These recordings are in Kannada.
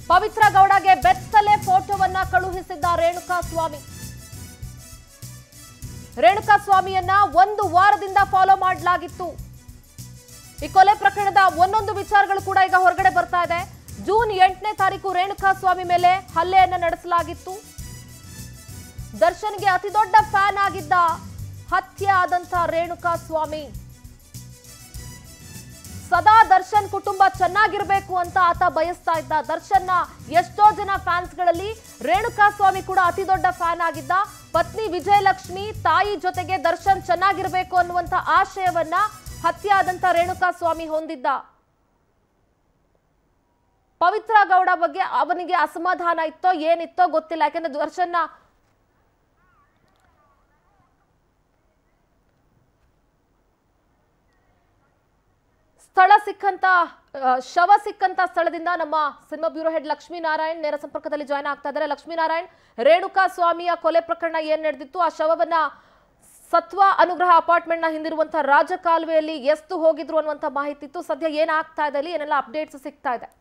ಪವಿತ್ರ ಗೌಡಗೆ ಬೆತ್ತಲೆ ಫೋಟೋವನ್ನ ಕಳುಹಿಸಿದ್ದ ರೇಣುಕಾ ಸ್ವಾಮಿ ರೇಣುಕಾ ಸ್ವಾಮಿಯನ್ನ ಒಂದು ವಾರದಿಂದ ಫಾಲೋ ಮಾಡಲಾಗಿತ್ತು ಈ ಕೊಲೆ ಪ್ರಕರಣದ ಒಂದೊಂದು ವಿಚಾರಗಳು ಕೂಡ ಈಗ ಹೊರಗಡೆ ಬರ್ತಾ ಇದೆ ಜೂನ್ ಎಂಟನೇ ತಾರೀಕು ರೇಣುಕಾ ಸ್ವಾಮಿ ಮೇಲೆ ಹಲ್ಲೆಯನ್ನ ನಡೆಸಲಾಗಿತ್ತು ದರ್ಶನ್ಗೆ ಅತಿ ದೊಡ್ಡ ಫ್ಯಾನ್ ಆಗಿದ್ದ ಹತ್ಯೆ ಆದಂತ ರೇಣುಕಾ ಸ್ವಾಮಿ ಸದಾ ದರ್ಶನ್ ಕುಟುಂಬ ಚೆನ್ನಾಗಿರ್ಬೇಕು ಅಂತ ಆತ ಬಯಸ್ತಾ ಇದ್ದ ದರ್ಶನ್ನ ಎಷ್ಟೋ ಜನ ಫ್ಯಾನ್ಸ್ಗಳಲ್ಲಿ ರೇಣುಕಾ ಸ್ವಾಮಿ ಕೂಡ ಅತಿ ದೊಡ್ಡ ಫ್ಯಾನ್ ಆಗಿದ್ದ ಪತ್ನಿ ವಿಜಯಲಕ್ಷ್ಮಿ ತಾಯಿ ಜೊತೆಗೆ ದರ್ಶನ್ ಚೆನ್ನಾಗಿರ್ಬೇಕು ಅನ್ನುವಂತ ಆಶಯವನ್ನ ಹತ್ಯೆ ಆದಂತ ರೇಣುಕಾ ಸ್ವಾಮಿ ಹೊಂದಿದ್ದ ಪವಿತ್ರ ಗೌಡ ಬಗ್ಗೆ ಅವನಿಗೆ ಅಸಮಾಧಾನ ಇತ್ತೋ ಏನಿತ್ತೋ ಗೊತ್ತಿಲ್ಲ ಯಾಕಂದ್ರೆ ದರ್ಶನ್ನ ಸ್ಥಳ ಸಿಕ್ಕಂತ ಆ, ಶವ ಸಿಕ್ಕಂತ ಸ್ಥಳದಿಂದ ನಮ್ಮ ಸಿನಿಮಾ ಬ್ಯೂರೋ ಹೆಡ್ ಲಕ್ಷ್ಮೀನಾರಾಯಣ್ ನೇರ ಸಂಪರ್ಕದಲ್ಲಿ ಜಾಯ್ನ್ ಆಗ್ತಾ ಇದ್ದಾರೆ ಲಕ್ಷ್ಮೀನಾರಾಯಣ್ ರೇಣುಕಾ ಸ್ವಾಮಿಯ ಕೊಲೆ ಪ್ರಕರಣ ಏನ್ ನಡೆದಿತ್ತು ಆ ಶವವನ್ನ ಸತ್ವ ಅನುಗ್ರಹ ಅಪಾರ್ಟ್ಮೆಂಟ್ ನ ಹಿಂದಿರುವಂತಹ ರಾಜಕಾಲುವೆಯಲ್ಲಿ ಎಷ್ಟು ಹೋಗಿದ್ರು ಅನ್ನುವಂತ ಮಾಹಿತಿ ಇತ್ತು ಸದ್ಯ ಏನಾಗ್ತಾ ಇದೆ ಅಲ್ಲಿ ಏನೆಲ್ಲ ಅಪ್ಡೇಟ್ಸ್ ಸಿಗ್ತಾ ಇದೆ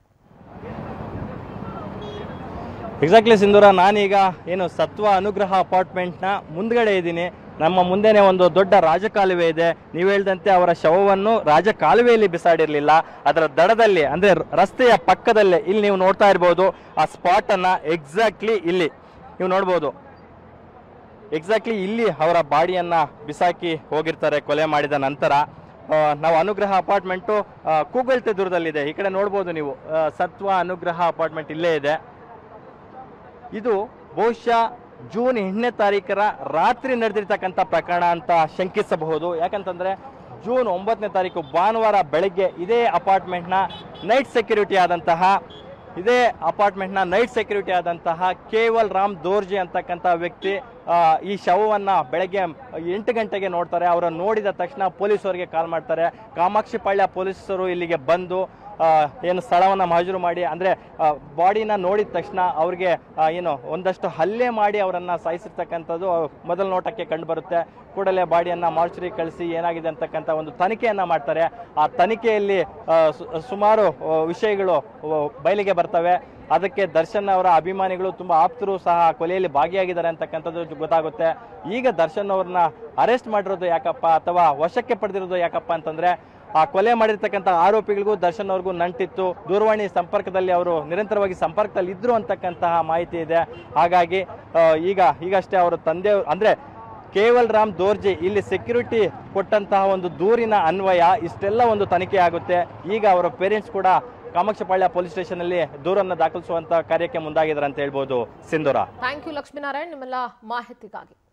ಎಕ್ಸಾಕ್ಟ್ಲಿ ಸಿಂಧೂರ ನಾನೀಗ ಏನು ಸತ್ವ ಅನುಗ್ರಹ ಅಪಾರ್ಟ್ಮೆಂಟ್ನ ಮುಂದ್ಗಡೆ ಇದ್ದೀನಿ ನಮ್ಮ ಮುಂದೆನೆ ಒಂದು ದೊಡ್ಡ ರಾಜಕಾಲುವೆ ಇದೆ ನೀವು ಹೇಳ್ದಂತೆ ಅವರ ಶವವನ್ನು ರಾಜಕಾಲುವೆಯಲ್ಲಿ ಬಿಸಾಡಿರಲಿಲ್ಲ ಅದರ ದಡದಲ್ಲಿ ಅಂದ್ರೆ ರ- ರಸ್ತೆಯ ಪಕ್ಕದಲ್ಲೇ ಇಲ್ಲಿ ನೀವು ನೋಡ್ತಾ ಇರ್ಬೋದು ಆ ಸ್ಪಾಟ್ ಅನ್ನ ಎಕ್ಸಾಕ್ಟ್ಲಿ ಇಲ್ಲಿ ನೀವು ನೋಡ್ಬೋದು ಎಕ್ಸಾಕ್ಟ್ಲಿ ಇಲ್ಲಿ ಅವರ ಬಾಡಿಯನ್ನ ಬಿಸಾಕಿ ಹೋಗಿರ್ತಾರೆ ಕೊಲೆ ಮಾಡಿದ ನಂತರ ಆ, ನಾವು ಅನುಗ್ರಹ ಅಪಾರ್ಟ್ಮೆಂಟು ಕೂಗಲ್ತೆ ದೂರದಲ್ಲಿದೆ ಈ ಕಡೆ ನೋಡ್ಬೋದು ನೀವು ಆ, ಸತ್ವ ಅನುಗ್ರಹ ಅಪಾರ್ಟ್ಮೆಂಟ್ ಇಲ್ಲೇ ಇದೆ ಇದು ಬಹುಶಃ ಜೂನ್ ಎಂಟನೇ ತಾರೀಕರ ರಾತ್ರಿ ನಡೆದಿರ್ತಕ್ಕಂಥ ಪ್ರಕರಣ ಅಂತ ಶಂಕಿಸಬಹುದು ಯಾಕಂತಂದ್ರೆ ಜೂನ್ ಒಂಬತ್ತನೇ ತಾರೀಕು ಭಾನುವಾರ ಬೆಳಗ್ಗೆ ಇದೇ ಅಪಾರ್ಟ್ಮೆಂಟ್ನ ನೈಟ್ ಸೆಕ್ಯೂರಿಟಿ ಆದಂತಹ ಇದೇ ಅಪಾರ್ಟ್ಮೆಂಟ್ನ ನೈಟ್ ಸೆಕ್ಯೂರಿಟಿ ಆದಂತಹ ಕೇವಲ್ ರಾಮ್ ದೋರ್ಜಿ ಅಂತಕ್ಕಂಥ ವ್ಯಕ್ತಿ ಆ, ಈ ಶವವನ್ನ ಬೆಳಗ್ಗೆ ಎಂಟು ಗಂಟೆಗೆ ನೋಡ್ತಾರೆ ಅವರನ್ನು ನೋಡಿದ ತಕ್ಷಣ ಪೊಲೀಸರಿಗೆ ಕಾಲ್ ಮಾಡ್ತಾರೆ ಕಾಮಾಕ್ಷಿಪಾಳ್ಯ ಪೊಲೀಸರು ಇಲ್ಲಿಗೆ ಬಂದು ಆ, ಏನು ಸ್ಥಳವನ್ನು ಮಹಜೂರು ಮಾಡಿ ಅಂದರೆ ಬಾಡಿನ ನೋಡಿದ ತಕ್ಷಣ ಅವ್ರಿಗೆ ಆ, ಏನು ಒಂದಷ್ಟು ಹಲ್ಲೆ ಮಾಡಿ ಅವರನ್ನು ಸಾಯಿಸಿರ್ತಕ್ಕಂಥದ್ದು ಮೊದಲ ನೋಟಕ್ಕೆ ಕಂಡು ಬರುತ್ತೆ ಕೂಡಲೇ ಬಾಡಿಯನ್ನು ಮಾರ್ಚರಿ ಕಳಿಸಿ ಏನಾಗಿದೆ ಅಂತಕ್ಕಂಥ ಒಂದು ತನಿಖೆಯನ್ನು ಮಾಡ್ತಾರೆ ಆ ತನಿಖೆಯಲ್ಲಿ ಆ, ಸು- ಸುಮಾರು ಆ, ವಿಷಯಗಳು ಆ, ಬಯಲಿಗೆ ಬರ್ತವೆ ಅದಕ್ಕೆ ದರ್ಶನ್ ಅವರ ಅಭಿಮಾನಿಗಳು ತುಂಬಾ ಆಪ್ತರು ಸಹ ಆ ಕೊಲೆಯಲ್ಲಿ ಭಾಗಿಯಾಗಿದ್ದಾರೆ ಅಂತಕ್ಕಂಥದ್ದು ಜೊ- ಗೊತ್ತಾಗುತ್ತೆ ಈಗ ದರ್ಶನ್ ಅವ್ರನ್ನ ಅರೆಸ್ಟ್ ಮಾಡಿರೋದು ಯಾಕಪ್ಪ ಅಥವಾ ವಶಕ್ಕೆ ಪಡೆದಿರೋದು ಯಾಕಪ್ಪ ಅಂತಂದ್ರೆ ಆ ಕೊಲೆ ಮಾಡಿರ್ತಕ್ಕಂಥ ಆರೋಪಿಗಳಿಗೂ ದರ್ಶನ್ ಅವ್ರಿಗೂ ನಂಟಿತ್ತು ದೂರವಾಣಿ ಸಂಪರ್ಕದಲ್ಲಿ ಅವರು ನಿರಂತರವಾಗಿ ಸಂಪರ್ಕದಲ್ಲಿ ಇದ್ರು ಅಂತಕ್ಕಂತಹ ಮಾಹಿತಿ ಇದೆ ಹಾಗಾಗಿ ಆ, ಈಗ ಈಗಷ್ಟೇ ಅವರ ತಂದೆ ಅಂದ್ರೆ ಕೇವಲ್ ರಾಮ್ ದೋರ್ಜಿ ಇಲ್ಲಿ ಸೆಕ್ಯೂರಿಟಿ ಕೊಟ್ಟಂತಹ ಒಂದು ದೂರಿನ ಅನ್ವಯ ಇಷ್ಟೆಲ್ಲ ಒಂದು ತನಿಖೆ ಆಗುತ್ತೆ ಈಗ ಅವರ ಪೇರೆಂಟ್ಸ್ ಕೂಡ ಕಾಮಾಕ್ಷಪಾಳ್ಯ ಪೊಲೀಸ್ ಸ್ಟೇಷನ್ ಅಲ್ಲಿ ದೂರನ್ನು ದಾಖಲಿಸುವಂತ ಕಾರ್ಯಕ್ಕೆ ಮುಂದಾಗಿದ್ದಾರೆ ಅಂತ ಹೇಳ್ಬೋದು ಸಿಂಧೂರ ಥ್ಯಾಂಕ್ ಯು ಲಕ್ಷ್ಮೀನಾರಾಯಣ್ ನಿಮ್ಮೆಲ್ಲ ಮಾಹಿತಿಗಾಗಿ